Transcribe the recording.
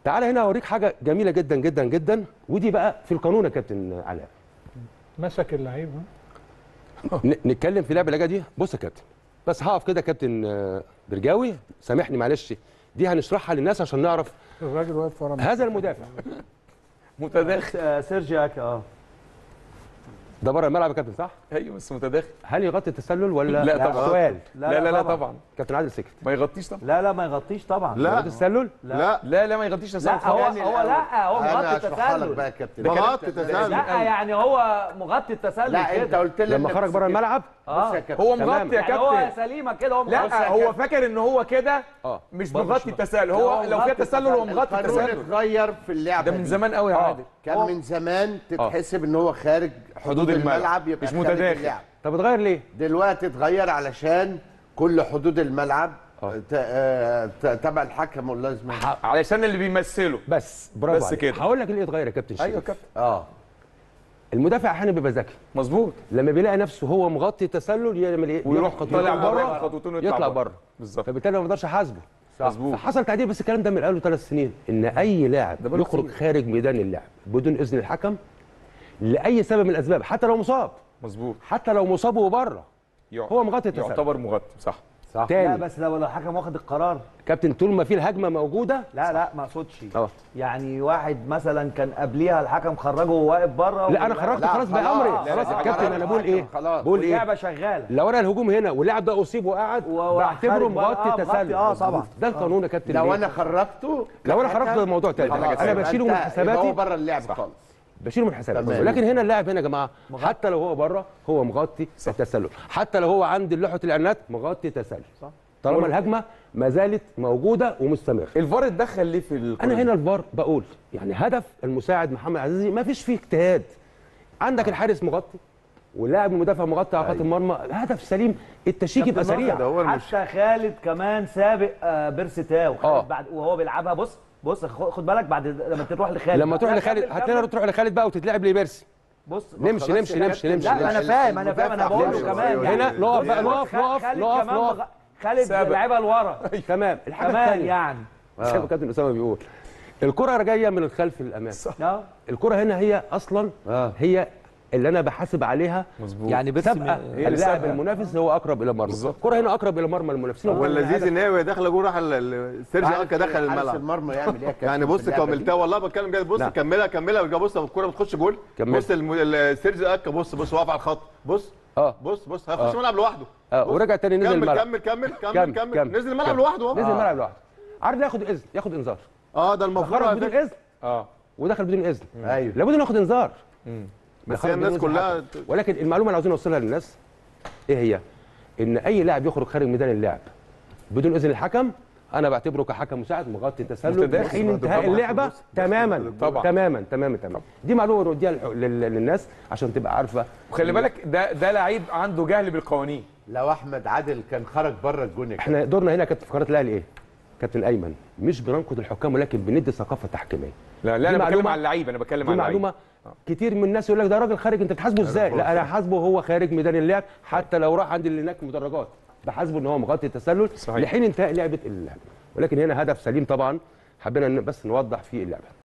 تعالى هنا اوريك حاجه جميله جدا جدا جدا ودي بقى في القانون يا كابتن علاء مسك اللعيب ها؟ ن- نتكلم في لعبه اللجا دي بص يا كابتن بس هقف كده يا كابتن آه، برجاوي سامحني معلش دي هنشرحها للناس عشان نعرف الراجل واقف ورا هذا المدافع متداخل آه، سيرجي اكا اه ده بره الملعب يا كابتن صح ايوه بس متداخل هل يغطي التسلل ولا لا طبعا. سؤال لا لا لا طبعا كابتن عادل سكت ما يغطيش طبعا لا لا ما يغطيش طبعا لا. يغطي التسلل لا لا لا ما يغطيش لا تسلل هو خالص. هو لا هو انا مغطي اشرحها لك التسلل بقى يا كابتن مغطي تسلل لا يعني هو مغطي التسلل لا انت كده. قلت لي لما إنك خرج بره سكت. الملعب اه بص يا كابتن هو تمام. مغطي يا يعني هو كابتن سليمه كده هو مغطي لا هو فاكر ان هو كده اه مش برضه مغطي مش التسلل هو هو لو مغطي فيها تسلل هو التسلل. مغطي القانون التسلل اتغير في اللعبه ده من دي. زمان قوي يا آه. عادل كان آه. من زمان تتحسب ان هو خارج حدود, حدود الملعب. الملعب يبقى مش خارج متداخل. اللعب. طب اتغير ليه؟ دلوقتي اتغير علشان كل حدود الملعب آه. ت- آه، ت- تبع الحكم واللازم علشان اللي بيمثله بس برافو بس عليك. كده. هقول لك ليه اتغير يا كابتن شريف ايوه يا كابتن اه المدافع احيانا بيبقى ذكي مظبوط لما بيلاقي نفسه هو مغطي التسلل يعمل ايه؟ ويروح ياخد طالع خطوتين بره خطوتين ويطلع يطلع بره. بره بالظبط فبالتالي ما بقدرش احاسبه مظبوط فحصل تعديل بس الكلام ده من قبل ثلاث سنين ان اي لاعب ده بقاله يخرج كتير. خارج ميدان اللعب بدون اذن الحكم لاي سبب من الاسباب حتى لو مصاب مظبوط حتى لو مصاب وبره يع- هو مغطي التسلل يعتبر مغطي صح لا تاني بس لو لو الحكم واخد القرار كابتن طول ما في الهجمه موجوده لا لا ما اقصدش اه يعني واحد مثلا كان قبليها الحكم خرجه وهو واقف بره لا انا خرجت لا، خلاص بقى خلاص. امري لا، خلاص لا، يا كابتن خلاص. انا بقول ايه خلاص. بقول ايه واللعبه شغاله لو انا الهجوم هنا واللاعب ده اصيب وقعد وهو بعتبره خارج بره. مغطي آه، تسلل مغطي، آه، طبعا. ده القانون يا كابتن لو ليه؟ انا خرجته لو انا كحكم، خرجت ده موضوع تاني خلاص، انا يبقى بشيله من أنت- يبقى حساباتي هو بره اللعب خالص بشيله من حساباتي تمام. ولكن هنا اللاعب هنا يا جماعه حتى لو هو بره هو مغطي التسلل حتى لو هو عند لوحه الاعلانات مغطي تسلل صح طالما الهجمه ما زالت موجوده ومستمره الفار اتدخل ليه في القانون؟ انا هنا الفار بقول يعني هدف المساعد محمد عزيزي ما فيش فيه اجتهاد عندك الحارس مغطي واللاعب المدافع مغطي على خط المرمى هدف سليم التشيك يبقى سريع ده هو المش... حتى خالد كمان سابق آه، بيرسي تاو آه. خالد بعد وهو بيلعبها بص بص خ- خد بالك بعد لما تروح لخالد لما تروح لا، لخالد كمل، هتلاقي كمل. تروح لخالد بقى وتتلعب لبيرسي بص نمشي نمشي نمشي نمشي لا انا فاهم انا فاهم انا بقول له نمشي. كمان أيوة. يعني هنا نقف بقى بص، نقف خ- نقف خالد نقف كمان نقف مغ- خالد سابق. لعبها لورا تمام الحاجه كمان الثانيه يعني زي ما كابتن اسامه بيقول الكره جايه من الخلف للامام اه الكره هنا هي اصلا آه. هي اللي انا بحاسب عليها مظبوط يعني بس سابقه اللي اللاعب سابقة. المنافس هو اقرب الى المرمى الكره هنا اقرب الى مرمى المنافسين واللذيذ ان هي وهي داخله جول راح ال- ال- سيرجي اكا دخل حارس الملعب المرمى يعمل ايه يا كابتن يعني في بص اللعبة دي؟ كملتها والله بتكلم جد بص نعم. كملها كملها وجا بص الكوره بتخش جول كمل. بص الم- ال- سيرجي اكا بص بص واقف على الخط بص اه بص بص هيخش الملعب لوحده اه بص. ورجع تاني نزل كمل الملعب كمل كمل كمل كمل، كمل كمل، نزل الملعب كمل. لوحده اهو نزل الملعب لوحده عارف ده ياخد اذن ياخد انذار اه ده المفروض خرج على بدون فكرة. اذن اه ودخل بدون اذن ايوه لابد انه ياخد انذار بس خرج هي بدون الناس إذن كلها حكم. ولكن المعلومه اللي عاوزين نوصلها للناس ايه هي؟ ان اي لاعب يخرج خارج ميدان اللعب بدون اذن الحكم انا بعتبره كحكم مساعد مغطي تسلل متداخل حين برضه انتهاء طبعاً. اللعبه تماما طبعاً. تماما تماما تماما دي معلومه نوديها للح- لل- للناس عشان تبقى عارفه وخلي بالك ده ده لعيب عنده جهل بالقوانين لو احمد عادل كان خرج بره الجون يا كابتن. احنا دورنا هنا كابتن في قناه الاهلي ايه؟ كابتن ايمن مش بننقد الحكام ولكن بندي ثقافه تحكيميه لا دي لا انا بتكلم معلومة- على اللعيب انا بتكلم دي على اللعيب معلومه كتير من الناس يقول لك ده راجل خارج انت بتحاسبه ازاي؟ لا انا حاسبه هو خارج ميدان اللعب حتى لو راح عند اللي هناك مدرجات بحاسبه ان هو مغطي التسلل صحيح. لحين انتهاء لعبه اللعب ولكن هنا هدف سليم طبعا حبينا إن بس نوضح فيه اللعبه